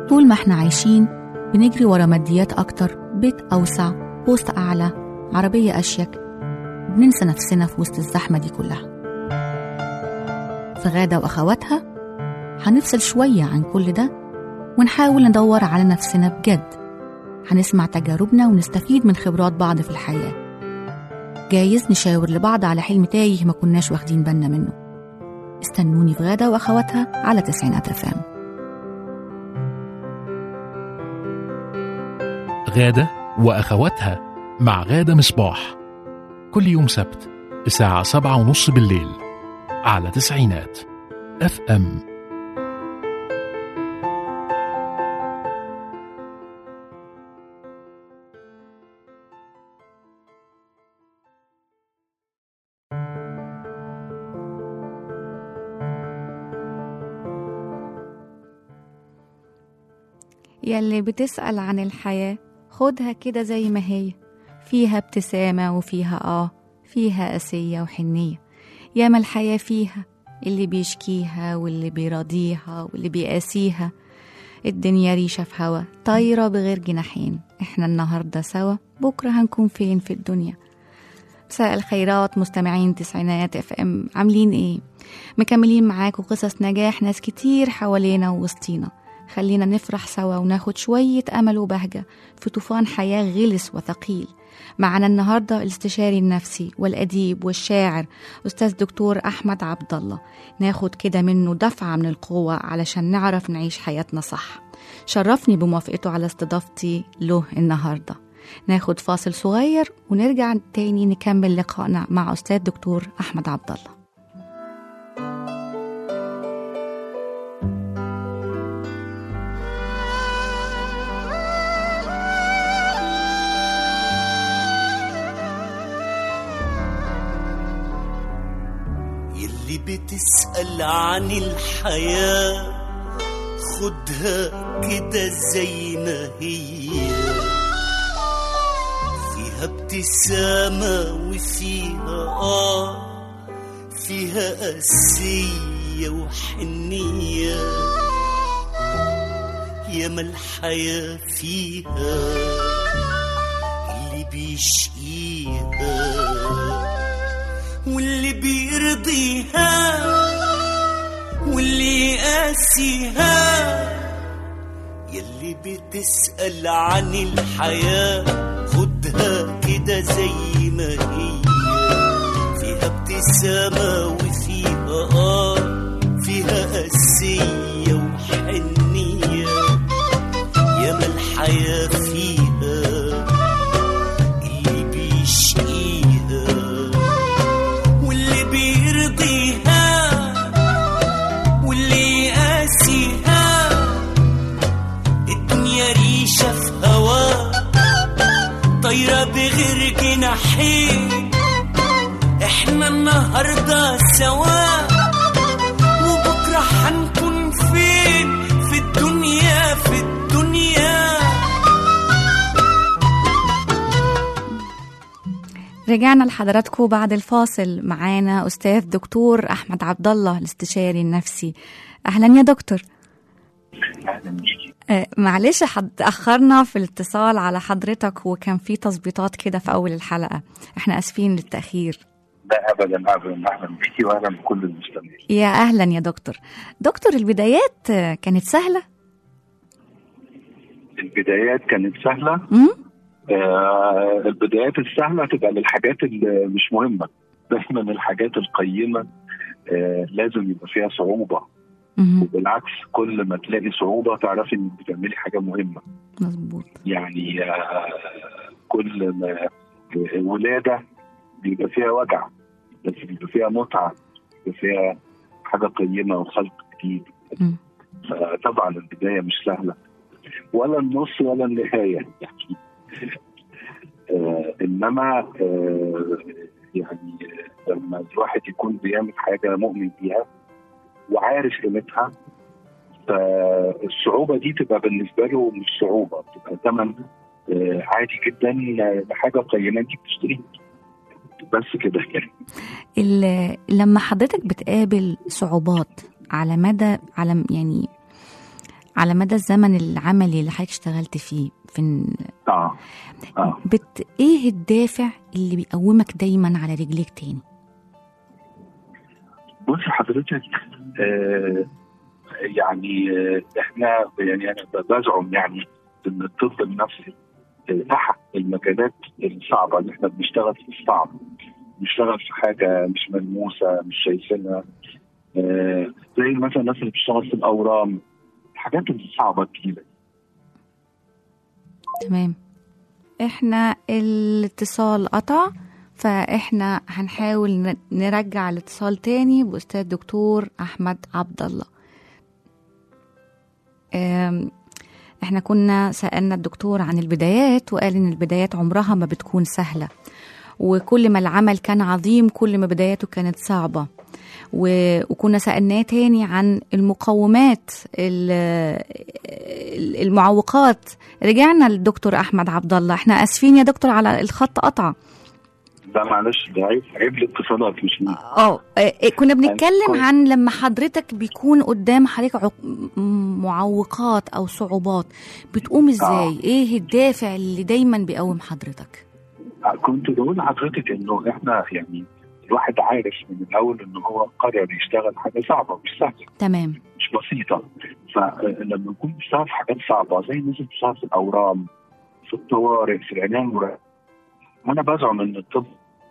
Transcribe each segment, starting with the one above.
طول ما احنا عايشين بنجري ورا ماديات أكتر بيت أوسع بوست أعلى عربية أشيك بننسى نفسنا في وسط الزحمة دي كلها في غادة وأخواتها هنفصل شوية عن كل ده ونحاول ندور على نفسنا بجد هنسمع تجاربنا ونستفيد من خبرات بعض في الحياة جايز نشاور لبعض على حلم تايه ما كناش واخدين بالنا منه استنوني في غادة وأخواتها على تسعينات أفام غادة وأخواتها مع غادة مصباح كل يوم سبت الساعة سبعة ونص بالليل على تسعينات اف ام يلي بتسأل عن الحياة خدها كده زي ما هي فيها ابتسامة وفيها آه فيها قاسية وحنية ياما الحياة فيها اللي بيشكيها واللي بيراضيها واللي بيقاسيها الدنيا ريشة في هوا طايرة بغير جناحين احنا النهاردة سوا بكرة هنكون فين في الدنيا مساء الخيرات مستمعين تسعينات اف ام عاملين ايه مكملين معاكم قصص نجاح ناس كتير حوالينا ووسطينا خلينا نفرح سوا وناخد شوية أمل وبهجة في طوفان حياة غلس وثقيل معنا النهاردة الاستشاري النفسي والأديب والشاعر أستاذ دكتور أحمد عبد الله ناخد كده منه دفعة من القوة علشان نعرف نعيش حياتنا صح شرفني بموافقته على استضافتي له النهاردة ناخد فاصل صغير ونرجع تاني نكمل لقائنا مع أستاذ دكتور أحمد عبد الله يلي بتسأل عن الحياة خدها كده زي ما هي فيها ابتسامة وفيها آه فيها قاسية وحنية ياما الحياة فيها اللي بيشقيها واللي بيرضيها واللي يقاسيها يلي بتسأل عن الحياة خدها كده زي ما هي فيها ابتسامة وفيها آه فيها قاسية وحنية ياما الحياة فيها اللي بيشقيها واللي بيرضيها واللي يقاسيها الدنيا ريشة في هوا طايرة بغير جناحين احنا النهاردة سوا وبكرة هنكون فين في الدنيا في الدنيا رجعنا لحضراتكم بعد الفاصل معانا أستاذ دكتور أحمد عبد الله الاستشاري النفسي أهلا يا دكتور اهلا بيكي آه، معلش حد أخرنا في الاتصال على حضرتك وكان في تظبيطات كده في أول الحلقة احنا آسفين للتأخير لا ابدا ابدا اهلا بيكي واهلا بكل المستمعين يا أهلا يا دكتور دكتور البدايات آه، كانت سهلة البدايات كانت سهله مم؟ آه البدايات السهله تبقى للحاجات اللي مش مهمه دايما الحاجات القيمه آه لازم يبقى فيها صعوبه مهم. وبالعكس كل ما تلاقي صعوبه تعرفي انك بتعملي حاجه مهمه مظبوط يعني آه كل ما ولاده بيبقى فيها وجع بس بيبقى فيها متعه بيبقى فيها حاجه قيمه وخلق جديد مم. فطبعا البدايه مش سهله ولا النص ولا النهايه يعني آه انما آه يعني لما الواحد يكون بيعمل حاجه مؤمن بيها وعارف قيمتها فالصعوبه دي تبقى بالنسبه له مش صعوبه تبقى ثمن آه عادي جدا لحاجه قيمه انت بتشتريها بس كده يعني ال- لما حضرتك بتقابل صعوبات على مدى على يعني على مدى الزمن العملي اللي حضرتك اشتغلت فيه في ال- اه اه بت... ايه الدافع اللي بيقومك دايما على رجليك تاني بص حضرتك آه يعني آه احنا يعني انا بزعم يعني ان الطب النفسي آه، احد المجالات الصعبه اللي احنا بنشتغل في الصعب بنشتغل في حاجه مش ملموسه مش شايفينها آه زي مثلا الناس اللي بتشتغل في الاورام الحاجات الصعبه الكبيره تمام احنا الاتصال قطع فاحنا هنحاول ن- نرجع الاتصال تاني باستاذ دكتور احمد عبد الله آم، احنا كنا سالنا الدكتور عن البدايات وقال ان البدايات عمرها ما بتكون سهله وكل ما العمل كان عظيم كل ما بداياته كانت صعبه و- وكنا سألناه تاني عن المقومات ال- ال- المعوقات رجعنا للدكتور أحمد عبد الله احنا آسفين يا دكتور على الخط قطع ده معلش ده عيب عيب الاتصالات مش من- اه إيه، كنا بنتكلم كويس. عن لما حضرتك بيكون قدام حضرتك عق- م- معوقات او صعوبات بتقوم ازاي ايه الدافع اللي دايما بيقوم حضرتك كنت بقول لحضرتك انه احنا يعني الواحد عارف من الاول ان هو قرر يشتغل حاجه صعبه مش سهله تمام مش بسيطه فلما نكون بنشتغل في حاجات صعبه زي الناس اللي بتشتغل في الاورام في الطوارئ في العنايه المركزه انا بزعم ان الطب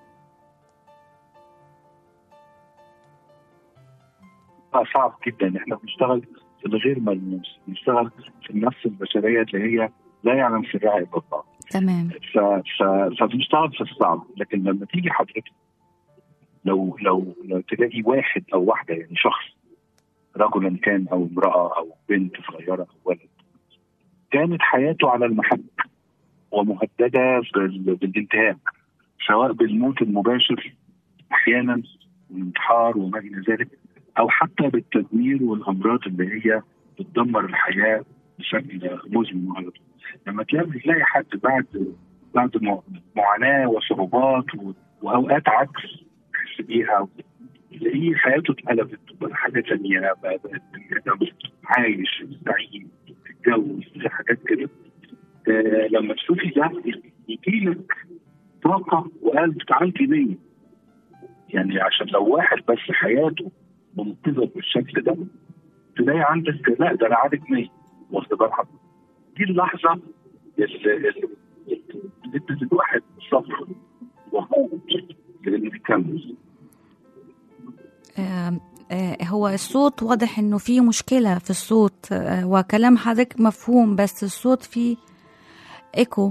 بقى صعب جدا احنا بنشتغل في الغير ملموس بنشتغل في النفس البشريه اللي هي لا يعلم سرها الا الله تمام ف... ف... فبنشتغل في الصعب لكن لما تيجي حضرتك لو لو لو تلاقي واحد او واحده يعني شخص رجلا كان او امراه او بنت صغيره او ولد كانت حياته على المحك ومهدده بال... بالانتهاك سواء بالموت المباشر احيانا والانتحار وما الى ذلك او حتى بالتدمير والامراض اللي هي بتدمر الحياه بشكل مزمن على طول. لما تلاقي تلاقي حد بعد بعد مع- معاناه وصعوبات و- واوقات عكس تحس بيها تلاقيه حياته اتقلبت بقى حاجه ثانيه بقى بقى بني آدم عايش سعيد متجوز في حاجات كده آه لما تشوفي ده يجي لك طاقه وقلب تعالجي بيا يعني عشان لو واحد بس حياته منقذه بالشكل ده تلاقي عندك لا ده انا عالج 100 واخد بال حضرتك دي اللحظه اللي اللي ادت الواحد صبر وقوه لانه يكمل آم، آه، هو الصوت واضح انه في مشكلة في الصوت آه، وكلام حضرتك مفهوم بس الصوت فيه ايكو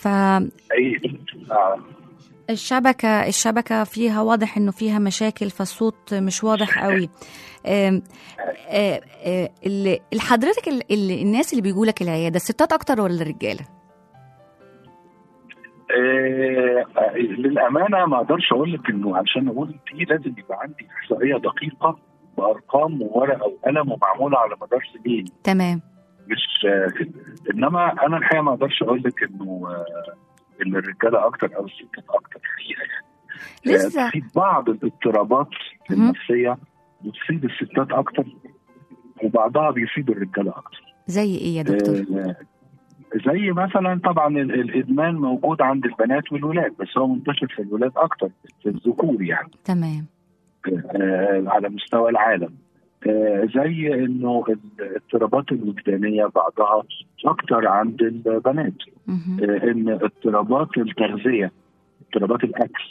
فالشبكة اي آه. الشبكة فيها واضح انه فيها مشاكل فالصوت مش واضح قوي آم، آه، آه، اللي اللي حضرتك ال- اللي الناس اللي بيجوا لك العيادة الستات اكتر ولا الرجالة آه، آه، للامانه ما اقدرش اقول لك انه عشان اقول دي لازم يبقى عندي احصائيه دقيقه بارقام وورقه وقلم ومعموله على مدار سنين تمام مش آه، انما انا الحقيقه ما اقدرش اقول لك انه آه، ان الرجاله اكتر او الستات اكتر الحقيقه يعني لسه آه، في بعض الاضطرابات مهم. النفسيه بتصيب الستات اكتر وبعضها بيصيب الرجاله اكتر زي ايه يا دكتور آه، زي مثلا طبعا ال- الادمان موجود عند البنات والولاد بس هو منتشر في الولاد اكتر في الذكور يعني تمام آه، على مستوى العالم آه، زي انه الاضطرابات الوجدانيه بعضها اكتر عند البنات مهم. آه، ان اضطرابات التغذيه اضطرابات الاكل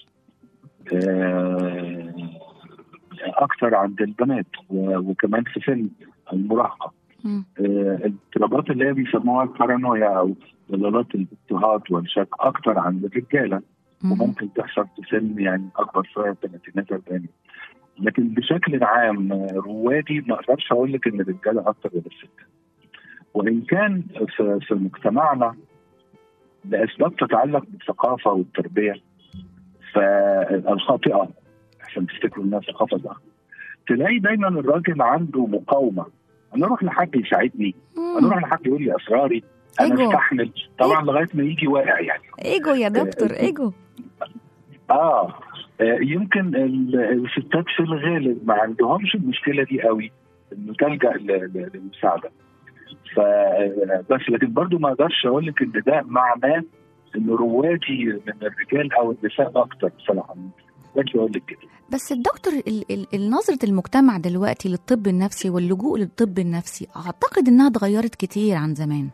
آه، اكتر عند البنات و- وكمان في سن المراهقه مم. آه، الاضطرابات اللي هي بيسموها البارانويا او ضلالات الاضطهاد والشك اكتر عند الرجاله مهم. وممكن تحصل في سن يعني اكبر شويه الثلاثينات والاربعينات لكن بشكل عام آه، روادي ما اقدرش اقول لك ان الرجاله اكتر ولا الستات وان كان في, في مجتمعنا لاسباب تتعلق بالثقافه والتربيه فالخاطئه عشان تفتكروا انها ثقافه صح تلاقي دايما الراجل عنده مقاومه انا اروح لحد يساعدني انا مم. اروح لحد يقول لي اسراري انا إيجو. استحمل طبعا لغايه ما يجي واقع يعني ايجو يا دكتور ايجو اه آه، يمكن ال- الستات في الغالب ما عندهمش المشكله دي قوي انه تلجا ل- ل- للمساعده ف بس لكن برضو ما اقدرش اقول لك ان ده معناه ان روادي من الرجال او النساء اكتر بصراحه ما اقول لك كده بس الدكتور ال- ال- ال- نظرة المجتمع دلوقتي للطب النفسي واللجوء للطب النفسي أعتقد إنها اتغيرت كتير عن زمان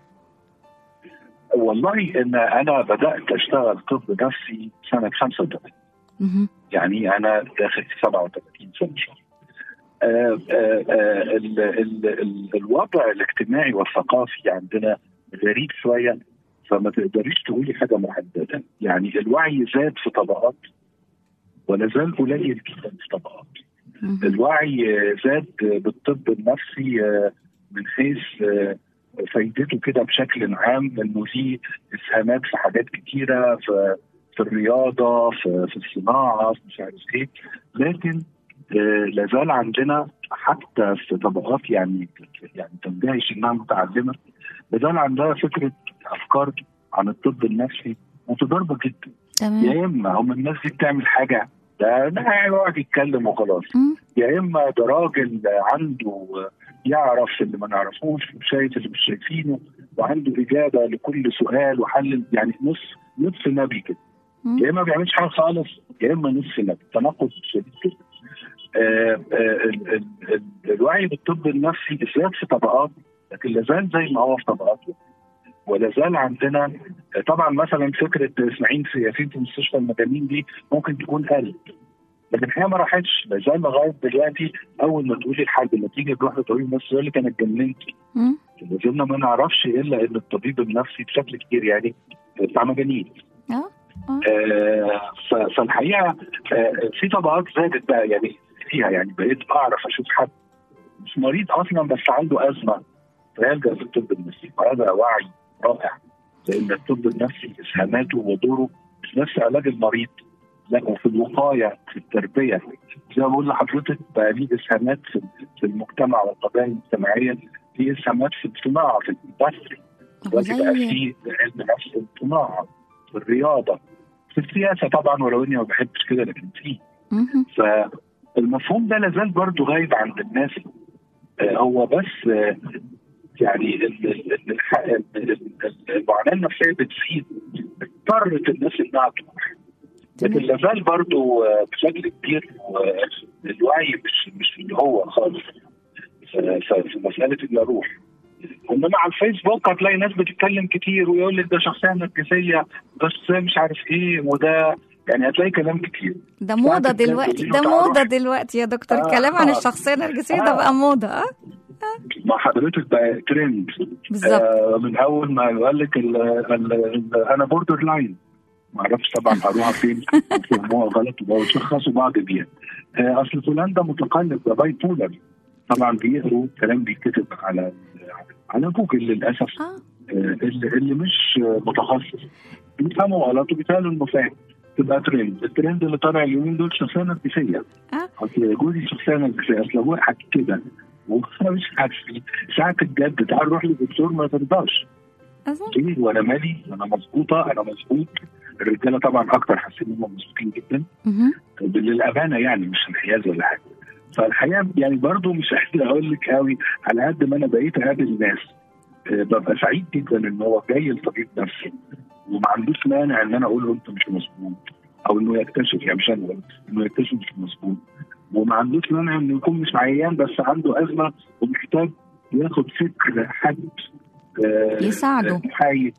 والله ان انا بدات اشتغل طب نفسي سنه 85 مهم. يعني انا داخل في 37 سنه آه، آه، آه، ال- ال- ال- الوضع الاجتماعي والثقافي عندنا غريب شويه فما تقدريش تقولي حاجه محدده يعني الوعي زاد في طبقات ولا زال قليل جدا في طبقات مهم. الوعي آه، زاد آه، بالطب النفسي آه، من حيث آه، فايدته كده بشكل عام انه ليه اسهامات في حاجات كتيره في في الرياضه في, في الصناعه في مش عارف ايه لكن آه، لازال عندنا حتى في طبقات يعني يعني تندهش انها متعلمه لازال عندها فكره افكار عن الطب النفسي متضاربه جدا تمام يا اما هم الناس دي بتعمل حاجه ده ده يقعد يتكلم وخلاص مم. يا اما ده راجل عنده يعرف اللي ما نعرفوش وشايف اللي مش شايفينه وعنده اجابه لكل سؤال وحل يعني نص نصف نبي كده مم. يا اما ما بيعملش حاجه خالص يا اما نصف نبي تناقض شديد جدا آه، آه، ال- ال- ال- الوعي بالطب النفسي زاد في طبقات لكن لازال زي ما هو في طبقات ولا زال عندنا آه، طبعا مثلا فكره اسماعيل في ياسين في مستشفى المجانين دي ممكن تكون قلت لكن هي ما راحتش لا زال لغايه دلوقتي اول ما تقولي لحد لما تيجي تروح لطبيب نفسي يقول لك انا اتجننت مم. ما زلنا ما نعرفش الا ان الطبيب النفسي بشكل كبير يعني بتاع مجانين اه آه، ف- فالحقيقه آه، في طبقات زادت بقى يعني فيها يعني بقيت اعرف اشوف حد مش مريض اصلا بس عنده ازمه فيلجا في الطب النفسي وهذا وعي رائع لان الطب النفسي اسهاماته ودوره مش نفس علاج المريض لا وفي الوقايه في التربيه زي ما بقول لحضرتك بقى ليه اسهامات في في المجتمع والقضايا المجتمعيه ليه اسهامات في الصناعه في الاندستري دلوقتي بقى زي في علم نفس الصناعه في الرياضه في السياسه طبعا ولو اني ما بحبش كده لكن في مهم. فالمفهوم ده لازال برضه غايب عند الناس آه، هو بس آه، يعني ال- ال- ال- الح- ال- ال- المعاناه النفسيه بتزيد اضطرت الناس انها تروح لكن تمام. لازال برضه آه، بشكل كبير آه، الوعي مش مش اللي هو خالص ف- ف- في مساله اني اروح انما على الفيسبوك هتلاقي ناس بتتكلم كتير ويقول لك ده شخصيه نرجسيه ده شخصيه مش عارف ايه وده يعني هتلاقي كلام كتير ده موضة ساعة الجد دلوقتي دي ده وتعرف. موضة دلوقتي يا دكتور آه، الكلام عن آه. الشخصية النرجسية آه. ده بقى موضة اه مع حضرتك بقى ترند بالظبط آه من اول ما قال لك ال- ال- ال- انا بوردر لاين ما اعرفش طبعا هروح فين فهموها غلط وبيشخصوا بعض بيها آه اصل فلان ده متقلب ده باي بولر طبعا بيقروا كلام بيتكتب على على جوجل للاسف اه آه، اللي, اللي مش آه، متخصص بيفهموا غلط وبيتهيألوا انه فاهم تبقى ترند الترند اللي طالع اليومين دول شخصيه نرجسيه اه اصل جوزي شخصيه نرجسيه اصل ابويا حكي كده وانا مش عارفين ساعه الجد تعال نروح للدكتور ما ترضاش أظن. ليه وانا مالي انا مظبوطه انا مظبوط الرجاله طبعا اكتر حاسين انهم مظبوطين جدا مهم. للامانه يعني مش انحياز ولا حاجه فالحقيقه يعني برضو مش قادر اقول لك قوي على قد ما انا بقيت اقابل ناس آه، ببقى سعيد جدا ان هو جاي لطبيب نفسي وما عندوش مانع ان انا اقول له انت مش مظبوط او انه يكتشف يعني مش انا بقول، انه يكتشف مش مظبوط وما عندوش مانع انه يكون مش عيان بس عنده ازمه ومحتاج ياخد فكر حد آه، يساعده. محايد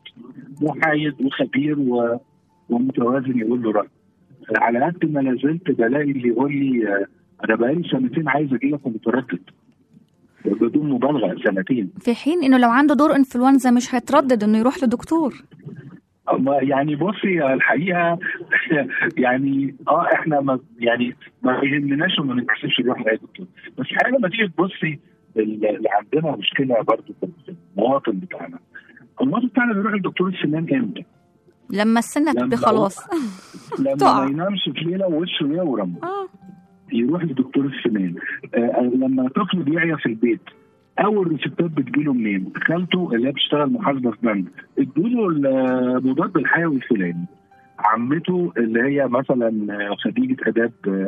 محايد وخبير و... ومتوازن يقول له راي على قد ما لازلت بلاقي اللي يقول لي آه، انا بقالي سنتين عايز اجي لك ومتردد بدون مبالغه سنتين في حين انه لو عنده دور انفلونزا مش هيتردد انه يروح لدكتور أما يعني بصي الحقيقه يعني اه احنا ما يعني ما يهمناش وما نكسبش نروح لاي دكتور بس الحقيقه لما تيجي تبصي اللي عندنا مشكله برضه في المواطن بتاعنا المواطن بتاعنا بيروح لدكتور السنان امتى؟ لما السنة لما تبقى خلاص لما تقع. ما ينامش في ليله ووشه يورم اه يروح لدكتور السنان آه لما طفل بيعيا في البيت اول ريسبتات بتجيله منين؟ خالته اللي هي بتشتغل محاسبه في بنك ادوله المضاد الحيوي الفلاني عمته اللي هي مثلا آه، خريجه اداب آه،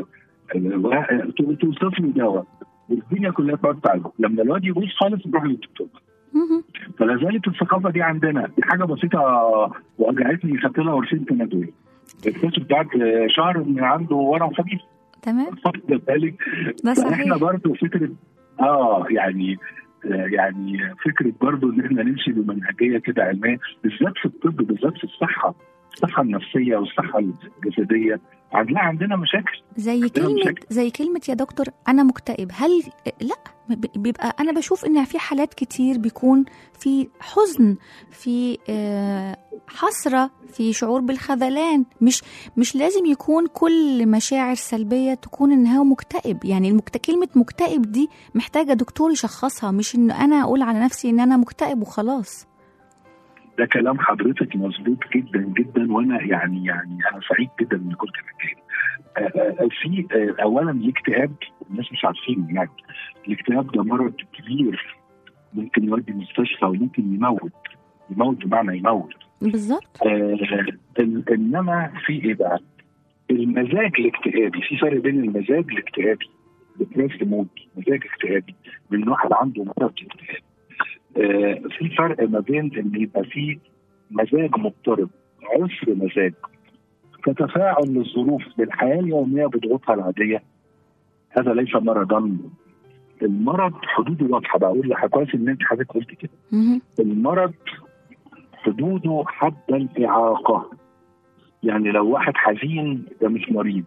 آه، توصف له دواء والدنيا كلها تقعد تعالج لما الواد يبوظ خالص يروح للدكتور مهم. فلا زالت الثقافه دي عندنا دي حاجه بسيطه وجعتني خدت لها ورشين تنادول اكتشف بعد شهر ان عنده ورم خبيث تمام واخد بالك ده فاحنا صحيح برضو فكره اه يعني آه، يعني فكره برضو ان احنا نمشي بمنهجيه كده علميه بالذات في الطب بالذات في الصحه الصحه النفسيه والصحه الجسديه عندنا عندنا مشاكل زي عندنا كلمة مشاكل. زي كلمة يا دكتور أنا مكتئب هل لا ب- بيبقى أنا بشوف إن في حالات كتير بيكون في حزن في آه، حسرة في شعور بالخذلان مش مش لازم يكون كل مشاعر سلبية تكون إن هو مكتئب يعني المكت... كلمة مكتئب دي محتاجة دكتور يشخصها مش إن أنا أقول على نفسي إن أنا مكتئب وخلاص ده كلام حضرتك مظبوط جدا جدا وانا يعني يعني انا سعيد جدا ان كنت بتكلم آه، آه، في آه، اولا الاكتئاب الناس مش عارفين يعني الاكتئاب ده مرض كبير ممكن يودي المستشفى وممكن يموت يموت بمعنى يموت بالظبط آه ال- انما في ايه بقى؟ المزاج الاكتئابي في فرق بين المزاج الاكتئابي ديبريسد مود مزاج اكتئابي من واحد عنده مرض اكتئاب آه في فرق ما بين ان يبقى في مزاج مضطرب عسر مزاج كتفاعل للظروف بالحياه اليوميه بضغوطها العاديه هذا ليس مرضا المرض حدوده واضحه بقول لحضرتك كويس ان انت حضرتك قلت كده مهم. المرض حدوده حد الإعاقة يعني لو واحد حزين ده مش مريض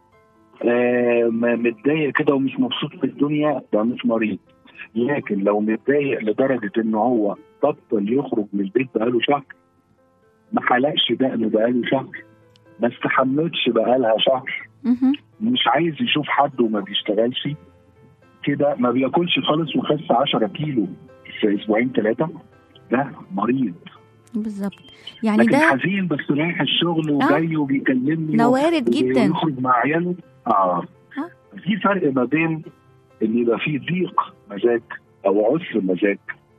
آه م- متضايق كده ومش مبسوط في الدنيا ده مش مريض لكن لو متضايق لدرجة ان هو بطل يخرج من البيت بقاله شهر ما حلقش دقنه بقاله شهر ما استحملش بقالها شهر مهم. مش عايز يشوف حد وما بيشتغلش كده ما بياكلش خالص وخس 10 كيلو في اسبوعين ثلاثه ده مريض بالظبط يعني لكن ده حزين بس رايح الشغل وجاي وبيكلمني ده و- وارد جدا ويخرج مع عياله اه آه. في فرق ما بين ان يبقى في ضيق مزاج او عسر مزاج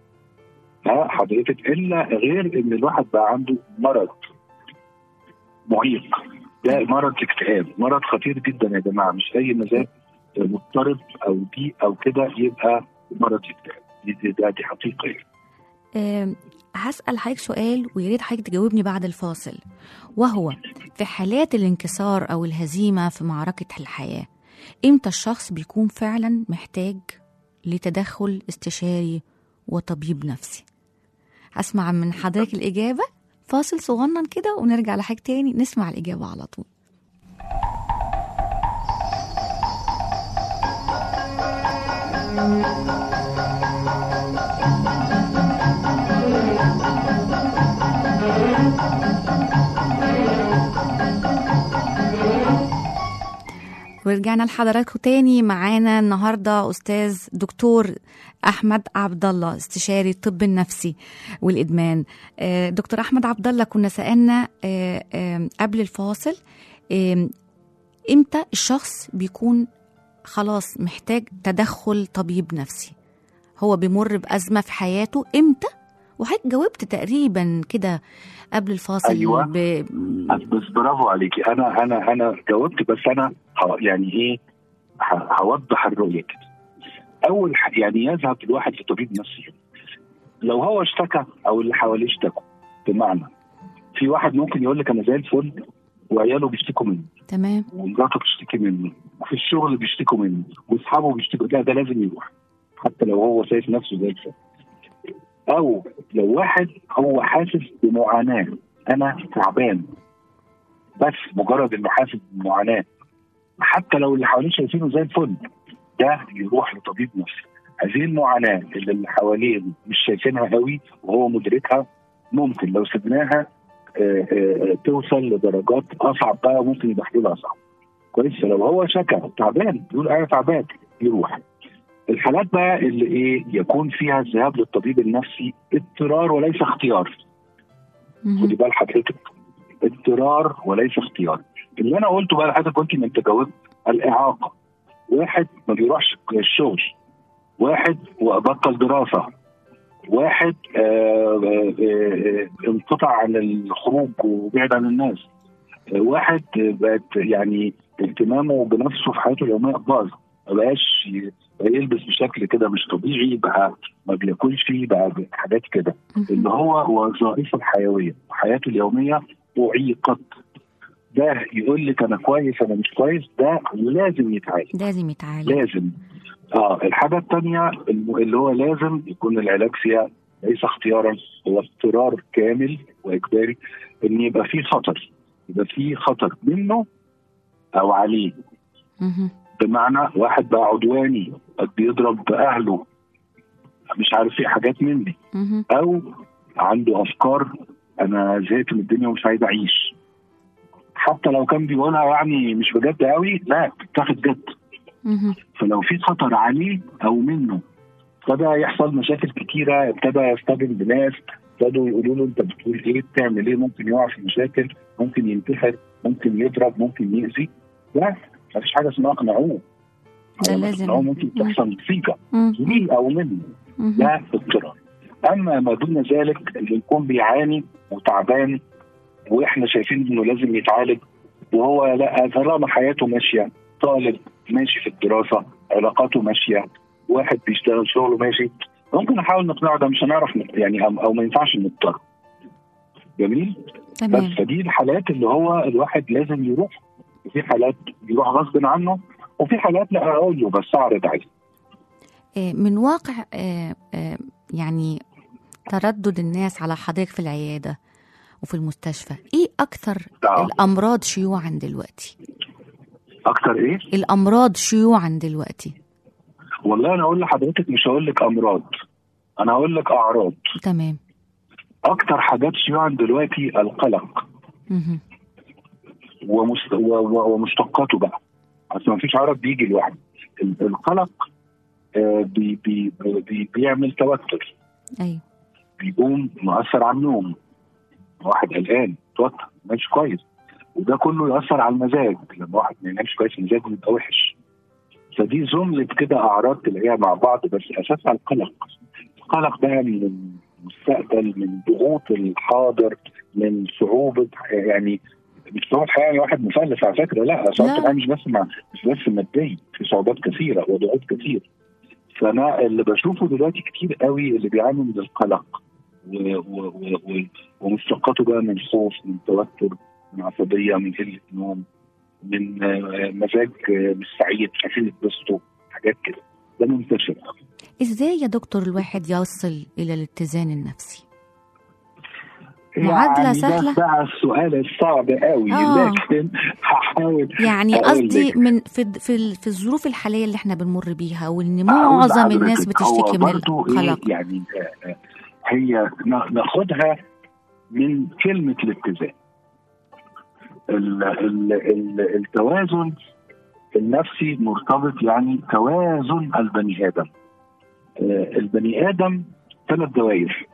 ها حضرتك الا غير ان الواحد بقى عنده مرض معيق ده مرض اكتئاب مرض خطير جدا يا جماعه مش اي مزاج مضطرب او ضيق او كده يبقى مرض اكتئاب دي, دي, ده- دي حقيقه يعني. آم، هسأل حضرتك سؤال ويا ريت حضرتك تجاوبني بعد الفاصل وهو في حالات الانكسار أو الهزيمة في معركة الحياة إمتى الشخص بيكون فعلا محتاج لتدخل استشاري وطبيب نفسي هسمع من حضرتك الإجابة فاصل صغنن كده ونرجع لحاجة تاني نسمع الإجابة على طول ورجعنا لحضراتكم تاني معانا النهارده استاذ دكتور احمد عبد الله استشاري الطب النفسي والادمان آه، دكتور احمد عبد الله كنا سالنا آه، آه، قبل الفاصل آه، امتى الشخص بيكون خلاص محتاج تدخل طبيب نفسي هو بيمر بازمه في حياته امتى وحضرتك جاوبت تقريبا كده قبل الفاصل أيوة. ب... بس برافو عليكي انا انا انا جاوبت بس انا ه- يعني ايه ه- هوضح الرؤيه كده اول ح- يعني يذهب الواحد لطبيب نفسي لو هو اشتكى او اللي حواليه اشتكوا بمعنى في واحد ممكن يقول لك انا زي الفل وعياله بيشتكوا منه تمام ومراته بتشتكي منه وفي الشغل بيشتكوا منه واصحابه بيشتكوا ده ده لازم يروح حتى لو هو شايف نفسه زي الفل او لو واحد هو حاسس بمعاناه انا تعبان بس مجرد انه حاسس بمعاناه حتى لو اللي حواليه شايفينه زي الفل ده يروح لطبيب نفسي هذه المعاناه اللي اللي حواليه مش شايفينها قوي وهو مدركها ممكن لو سبناها آه، آه، توصل لدرجات اصعب بقى ممكن يبقى حلول اصعب كويس فلو هو شكى تعبان يقول انا تعبان يروح الحالات بقى اللي ايه يكون فيها الذهاب للطبيب النفسي اضطرار وليس اختيار مهم. خدي بال حضرتك اضطرار وليس اختيار اللي انا قلته بقى لحضرتك قلت ما انت جاوبت الاعاقه واحد ما بيروحش الشغل واحد بطل دراسه واحد آه، آه، آه، انقطع عن الخروج وبعد عن الناس آه، واحد آه، بقت يعني اهتمامه بنفسه في حياته اليوميه باظ ما بقاش بقى يلبس بشكل كده مش طبيعي بقى ما بياكلش بقى حاجات كده اللي هو وظائفه الحيويه وحياته اليوميه اعيقت ده يقول لك انا كويس انا مش كويس ده لازم يتعالج لازم يتعالج لازم اه الحاجه الثانيه اللي هو لازم يكون العلاج فيها ليس اختيارا هو اضطرار كامل واجباري ان يبقى في خطر يبقى في خطر منه او عليه مهم. بمعنى واحد بقى عدواني بيضرب اهله مش عارف ايه حاجات من دي مهم. او عنده افكار انا زهقت من الدنيا ومش عايز اعيش حتى لو كان بيقولها يعني مش بجد قوي لا بتاخد جد مهم. فلو في خطر عليه او منه ابتدى يحصل مشاكل كتيره ابتدى يصطدم بناس ابتدوا يقولوا له انت بتقول ايه بتعمل ايه ممكن يقع في مشاكل ممكن ينتحر ممكن يضرب ممكن يأذي لا مفيش حاجه اسمها اقنعوه ده لما لازم. تقنعوه ممكن تحصل مصيبه مم. ليه او منه مهم. ده اضطرار اما ما دون ذلك اللي يكون بيعاني وتعبان واحنا شايفين انه لازم يتعالج وهو لا طالما حياته ماشيه طالب ماشي في الدراسه علاقاته ماشيه واحد بيشتغل شغله ماشي ممكن نحاول نقنعه ده مش هنعرف نق- يعني او, أو ما ينفعش نضطر جميل بس تمام فدي الحالات اللي هو الواحد لازم يروح وفي حالات يروح غصب عنه وفي حالات لا اقول له بس اعرض عليه آه، من واقع آه، آه، يعني تردد الناس على حضرتك في العيادة وفي المستشفى ايه اكثر آه. الامراض شيوعا دلوقتي اكتر ايه؟ الامراض شيوعا دلوقتي والله انا اقول لحضرتك مش هقول لك امراض انا هقول لك اعراض تمام اكتر حاجات شيوعا دلوقتي القلق مهم. ومست... و... و... ومشتقاته بقى اصل ما فيش عرض بيجي لوحده ال- القلق آه بي... بي... بي... بيعمل توتر ايوه بيقوم مؤثر على النوم واحد قلقان توتر مش كويس وده كله يأثر على المزاج لما واحد ما ينامش كويس مزاجه بيبقى وحش فدي زملة كده أعراض تلاقيها مع بعض بس أساسها القلق القلق ده من المستقبل من ضغوط الحاضر من صعوبة يعني مش صعوبة حياة يعني واحد مفلس على فكرة لا صعوبة لا. الحياة مش بس مع مش بس مادية في صعوبات كثيرة وضغوط كثير فأنا اللي بشوفه دلوقتي كتير قوي اللي بيعانوا من القلق و- و- و- و- ومشتقاته بقى من خوف من توتر من عصبية من قلة نوم من آه، مزاج آه، مش سعيد مش عارفين يتبسطوا حاجات كده ده منتشر ازاي يا دكتور الواحد يصل الى الاتزان النفسي معادلة يعني سهلة؟ ده بقى السؤال الصعب قوي آه. لكن هحاول يعني أقول قصدي لك. من في في ال- في الظروف الحاليه اللي احنا بنمر بيها وان أقول معظم لحضرتك الناس بتشتكي هو من برضو إيه القلق يعني آه، آه، هي نا- ناخدها من كلمة الاتزان ال ال ال التوازن النفسي مرتبط يعني توازن البني آدم آه، البني آدم ثلاث دوائر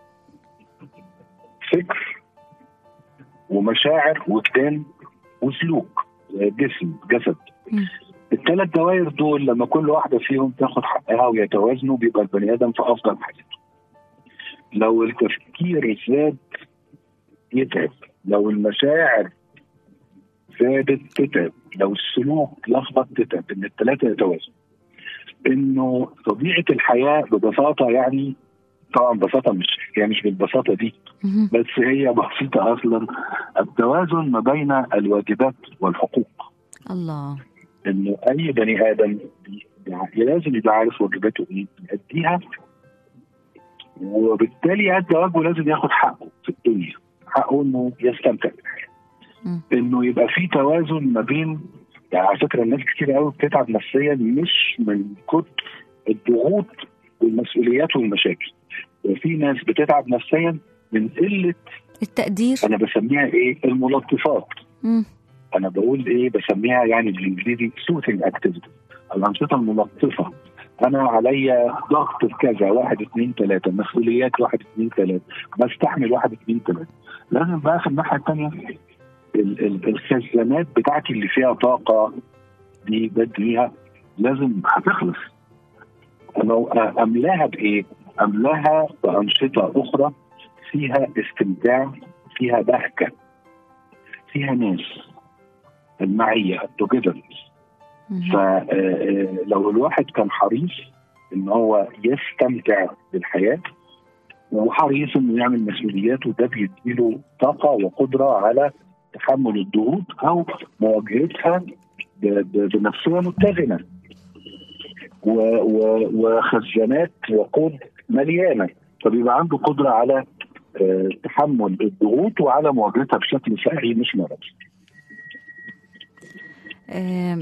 فكر ومشاعر وجدان وسلوك آه، جسم جسد مم. الثلاث دوائر دول لما كل واحده فيهم تاخد حقها ويتوازنوا بيبقى البني ادم في افضل حالته. لو التفكير زاد يتعب، لو المشاعر زادت تتعب، لو السلوك لخبط تتعب، ان الثلاثه يتوازنوا. انه طبيعه الحياه ببساطه يعني طبعا ببساطه مش هي مش بالبساطه دي مهم. بس هي بسيطه اصلا التوازن ما بين الواجبات والحقوق. الله انه اي بني ادم بي- بي- لازم يبقى عارف واجباته ايه يأديها وبالتالي يأدي واجبه لازم ياخد حقه في الدنيا حقه انه يستمتع بالحياه مم. انه يبقى في توازن ما بين يعني على فكره الناس كتير قوي بتتعب نفسيا مش من كتر الضغوط والمسؤوليات والمشاكل وفي ناس بتتعب نفسيا من قله التقدير انا بسميها ايه الملطفات مم. انا بقول ايه بسميها يعني بالانجليزي سوثينج اكتيفيتي الانشطه الملطفه انا عليا ضغط في كذا واحد اثنين ثلاثه مسؤوليات واحد اثنين ثلاثه بستحمل واحد اثنين ثلاثه لازم بقى في الناحيه الثانيه ال- ال- الخزانات بتاعتي اللي فيها طاقه دي بديها لازم هتخلص انا املاها بايه؟ املاها بانشطه اخرى فيها استمتاع فيها بهجه فيها ناس المعيه التوجذرنس مهم. فلو الواحد كان حريص ان هو يستمتع بالحياه وحريص انه يعمل مسؤولياته ده بيديله طاقه وقدره على تحمل الضغوط او مواجهتها ب- ب- بنفسيه متزنه و- و- وخزانات وقود مليانه فبيبقى عنده قدره على آه، تحمل الضغوط وعلى مواجهتها بشكل صحي مش مرضي. آم،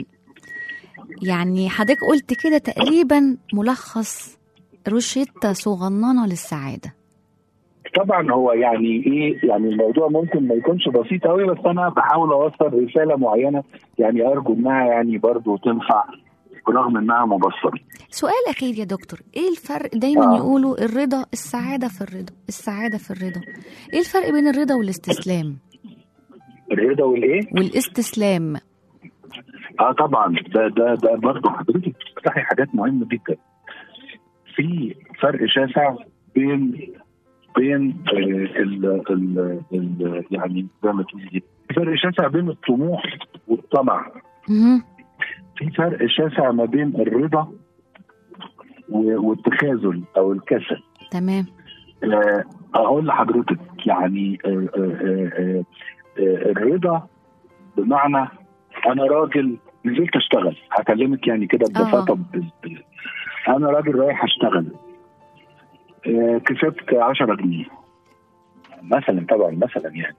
يعني حضرتك قلت كده تقريبا ملخص روشتة صغننة للسعادة طبعا هو يعني ايه يعني الموضوع ممكن ما يكونش بسيط قوي بس انا بحاول اوصل رساله معينه يعني ارجو انها يعني برضو تنفع برغم انها مبسطه. سؤال أخير يا دكتور إيه الفرق دايما آه. يقولوا الرضا السعادة في الرضا السعادة في الرضا إيه الفرق بين الرضا والاستسلام الرضا والايه؟ والاستسلام اه طبعا ده ده ده برضه حضرتك بتفتحي حاجات مهمه جدا. في فرق شاسع بين بين آه، ال ال ال يعني زي ما تقولي كده. في فرق شاسع بين الطموح والطمع. مهم. في فرق شاسع ما بين الرضا و- والتخاذل او الكسل. تمام آه، اقول لحضرتك يعني آه، آه، آه، آه، آه، الرضا بمعنى انا راجل نزلت اشتغل هكلمك يعني كده ببساطه ب- ب- انا راجل رايح اشتغل آه، كسبت 10 جنيه مثلا طبعا مثلا يعني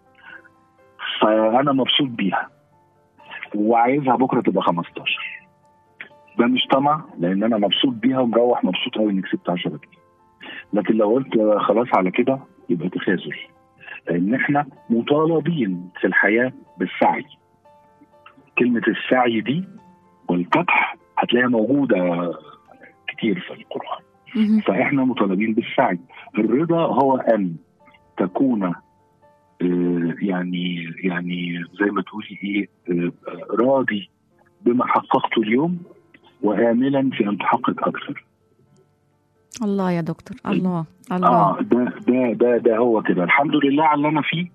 فانا مبسوط بيها وعايزها بكره تبقى 15 ده مش طمع لان انا مبسوط بيها ومروح مبسوط قوي اني كسبت 10 جنيه لكن لو قلت خلاص على كده يبقى تخاذل لان احنا مطالبين في الحياه بالسعي كلمه السعي دي والكدح هتلاقيها موجوده كتير في القران مهم. فاحنا مطالبين بالسعي الرضا هو ان تكون آه، يعني يعني زي ما تقولي ايه آه، راضي بما حققته اليوم واملا في ان تحقق اكثر الله يا دكتور الله اه الله ده ده ده ده هو كده الحمد لله على اللي انا فيه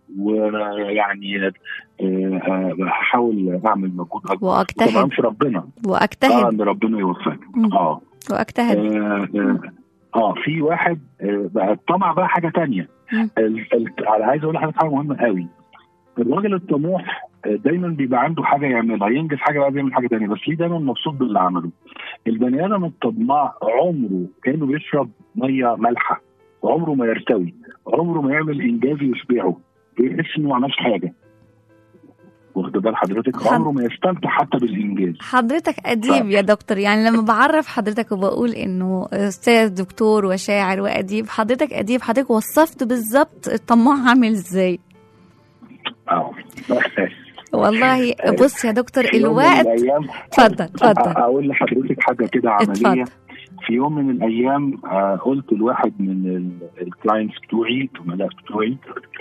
ويعني آه، آه، هحاول اعمل مجهود اكبر وأجتهد. طبعا في ربنا اه واجتهد ان ربنا يوفقك مم. اه واجتهد اه اه, آه في واحد آه بقى الطمع بقى حاجه تانية مم. ال- ال- انا عايز اقول لحضرتك حاجه مهمه قوي الراجل الطموح آه، دايما بيبقى عنده حاجه يعملها ينجز حاجه بقى بيعمل حاجه تانية بس ليه دايما مبسوط باللي عمله البني ادم الطماع عمره كانه بيشرب ميه مالحه عمره ما يرتوي عمره ما يعمل انجاز يشبعه بيحس انه ما عملش حاجه واخد بال حضرتك حد- عمره ما يستمتع حتى بالانجاز حضرتك أديب يا دكتور يعني لما بعرف حضرتك وبقول إنه أستاذ دكتور وشاعر وأديب حضرتك أديب حضرتك وصفت بالظبط الطماع عامل إزاي اه والله بص يا دكتور في يوم من الوقت الأيام اتفضل اتفضل اقول لحضرتك حاجه كده عمليه اتفضل. في يوم من الايام آه، قلت لواحد من الكلاينتس بتوعي الزملاء بتوعي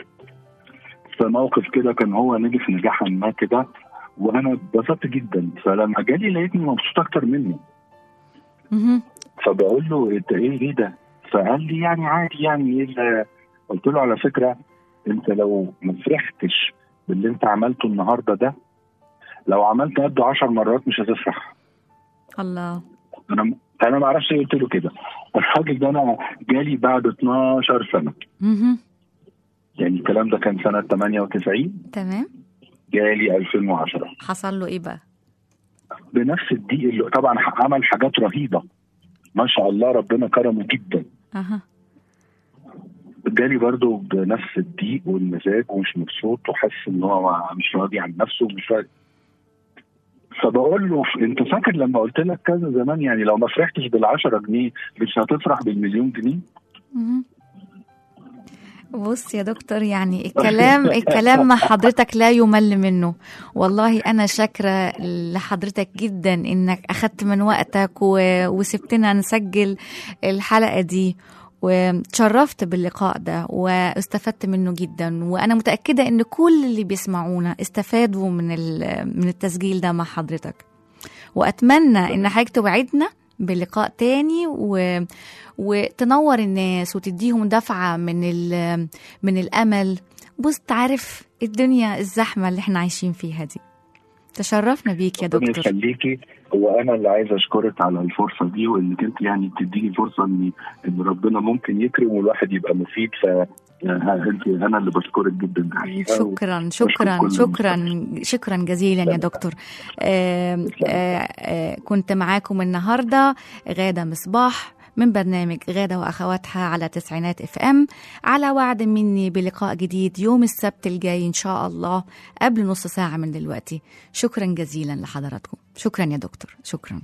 في موقف كده كان هو نجح نجاحا ما كده وانا اتبسطت جدا فلما جالي لقيتني مبسوط اكتر منه مهم. فبقول له انت ايه ايه ده؟ فقال لي يعني عادي يعني ايه ده؟ قلت له على فكره انت لو ما فرحتش باللي انت عملته النهارده ده لو عملت قده 10 مرات مش هتفرح الله انا انا ما اعرفش ايه قلت له كده الراجل ده انا جالي بعد 12 سنه مهم. يعني الكلام ده كان سنه 98 تمام جالي 2010 حصل له إيه بقى بنفس الدقيق اللي طبعا عمل حاجات رهيبه ما شاء الله ربنا كرمه جدا أها جالي برضه بنفس الضيق والمزاج ومش مبسوط وحاسس ان هو مش راضي عن نفسه ومش راضي فبقول له انت فاكر لما قلت لك كذا زمان يعني لو ما فرحتش بال 10 جنيه مش هتفرح بالمليون جنيه مهم. بص يا دكتور يعني الكلام الكلام مع حضرتك لا يمل منه والله انا شاكره لحضرتك جدا انك اخدت من وقتك و... وسبتنا نسجل الحلقه دي وتشرفت باللقاء ده واستفدت منه جدا وانا متاكده ان كل اللي بيسمعونا استفادوا من ال- من التسجيل ده مع حضرتك واتمنى ان حضرتك توعدنا بلقاء تاني و... وتنور الناس وتديهم دفعه من ال... من الامل بص تعرف الدنيا الزحمه اللي احنا عايشين فيها دي تشرفنا بيك يا ربنا دكتور يخليكي وانا اللي عايز اشكرك على الفرصه دي وانك انت يعني بتديني فرصه ان ان ربنا ممكن يكرم والواحد يبقى مفيد ف انت انا اللي بشكرك جدا الحقيقة. شكرا شكرا كل شكرا شكرا جزيلا يا دكتور آه آه آه كنت معاكم النهارده غاده مصباح من برنامج غادة وأخواتها على تسعينات اف ام على وعد مني بلقاء جديد يوم السبت الجاي إن شاء الله قبل نص ساعة من دلوقتي شكرا جزيلا لحضراتكم شكرا يا دكتور شكرا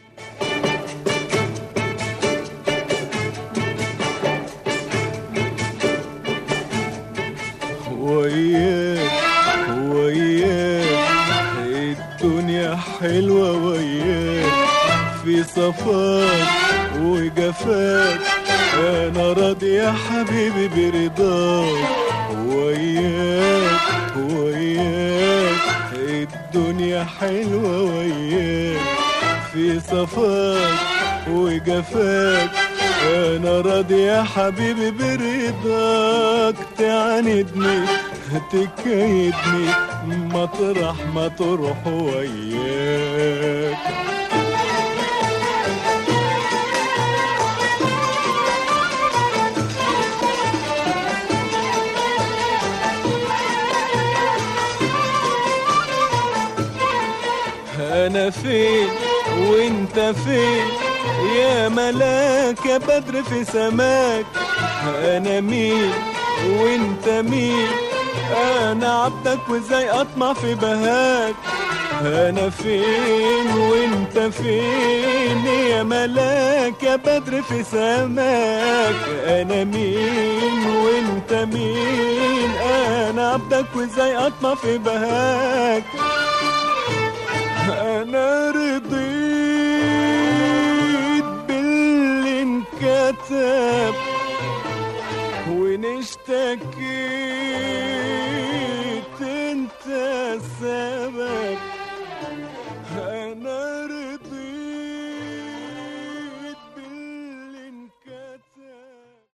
وياك وياك الدنيا حلوة وياك في صفاك وجفاك أنا راضي يا حبيبي برضاك وياك وياك الدنيا حلوة وياك في صفاك وجفاك انا راضي يا حبيبي برضاك تعاندني تكيدني مطرح ما تروح وياك انا فين وانت فين يا ملاك يا بدر في سماك انا مين وانت مين انا عبدك وازاي اطمع في بهاك انا فين وانت فين يا ملاك يا بدر في سماك انا مين وانت مين انا عبدك وازاي اطمع في بهاك انا رضيت باللي انكتب ونشتكيت